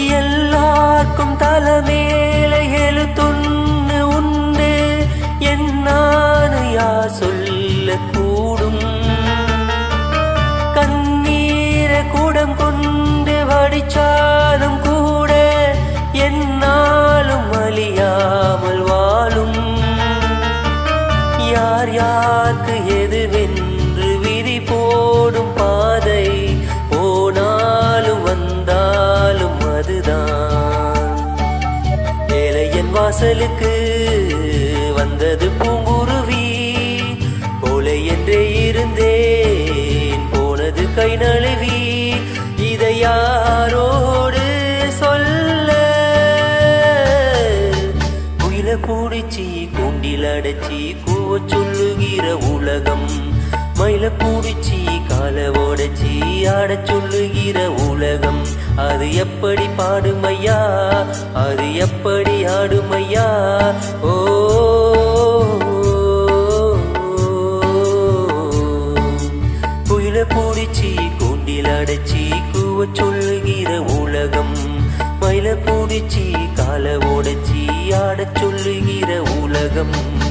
எல்லாருக்கும் தலைமேல எழுத்துன்னு உண்டு என்னான்னு யார் சொல்ல கூடும் கண்ணீரை கூடம் கொண்டு வடிச்சாலும் கூட என்னாலும் அழியாமல் வாழும் யார் யாருக்கு எதுவென்று விதி போடும் பாதை போனாலும் வந்தாலும் அதுதான் ஏழையன் வாசலுக்கு வந்தது பூங்குருவி போலை என்றே இருந்தேன் போனது கை நழுவி இதை யாரோடு சொல்ல குயில பூடிச்சி கூண்டில் அடைச்சி கூவ சொல்லுகிற உலகம் மயில பூடிச்சி கால ஓடச்சி ஆடச் சொல்லுகிற உலகம் அது எப்படி பாடுமையா அது எப்படி ஆடுமையா ஓ குயில பூடிச்சி கூண்டில் அடைச்சி கூவ சொல்லுகிற உலகம் மயில பூடிச்சி கால ஓடச்சி ஆடச் சொல்லுகிற உலகம்